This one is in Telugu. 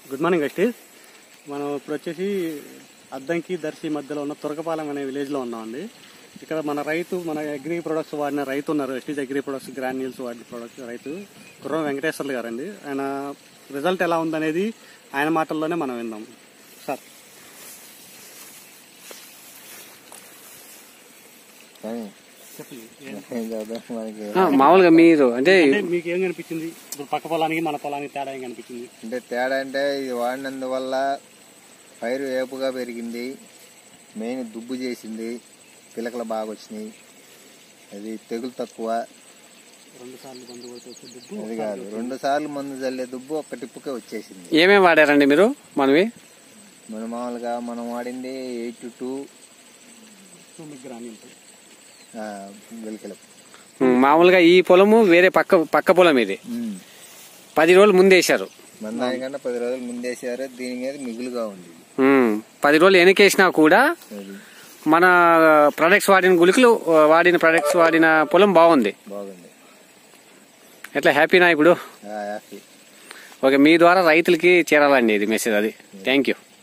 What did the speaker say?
గుడ్ మార్నింగ్ అస్టి మనం ఇప్పుడు వచ్చేసి అద్దంకి దర్శి మధ్యలో ఉన్న తురకపాలెం అనే విలేజ్లో ఉన్నామండి ఇక్కడ మన రైతు మన అగ్రి ప్రొడక్ట్స్ వాడిన రైతు ఉన్నారు ఎస్టీజ్ అగ్రి ప్రొడక్ట్స్ గ్రాన్యూల్స్ వాడిన ప్రొడక్ట్స్ రైతు కుర్రం వెంకటేశ్వర్లు గారండి ఆయన రిజల్ట్ ఎలా ఉందనేది ఆయన మాటల్లోనే మనం విందాం సార్ కానీ చెప్పండి ఏం చేద్దాం మనకి ఆ, మామూలుగా మీరు అంటే అంటే మీకు ఏం కనిపించింది ఇప్పుడు పక్క పొలానికి మన పొలానికి తేడా ఏం కనిపించింది అంటే తేడా అంటే ఇది వాడినందువల్ల పైరు ఏపుగా పెరిగింది మెయిన్ దుబ్బు చేసింది పిలకలు బాగా వచ్చినాయి అది తెగులు తక్కువ రెండు సార్లు బంధు కొడితే వచ్చే దుబ్బు అది కాదు రెండు సార్లు మందు చల్లే దుబ్బు ఒక్క టిప్పుకే వచ్చేసింది ఏమేమి వాడారండి మీరు మనవి మన మామూలుగా మనం వాడింది ఎయిట్ టూ తొమ్మిది గ్రామీణ వెలికలం ఉమ్, మామూలుగా ఈ పొలము వేరే పక్క పక్క పొలం ఇది పది రోజులు ముందేశారు మన దానికన్నా పది రోజులు ముందేసారు దీని మీద మిగులుగా ఉంది ఉమ్, పది రోజులు వెనకేసినా కూడా అది మన ప్రొడక్ట్స్ వాడిన గుళికలు ఆ, వాడిన ప్రొడక్ట్స్ వాడిన పొలం బాగుంది బాగుంది ఎట్లా హ్యాపీనా ఇప్పుడు హ్యాపీ ఓకే మీ ద్వారా రైతులకి చేరాలండి ఇది మెసేజ్ అది థ్యాంక్ యూ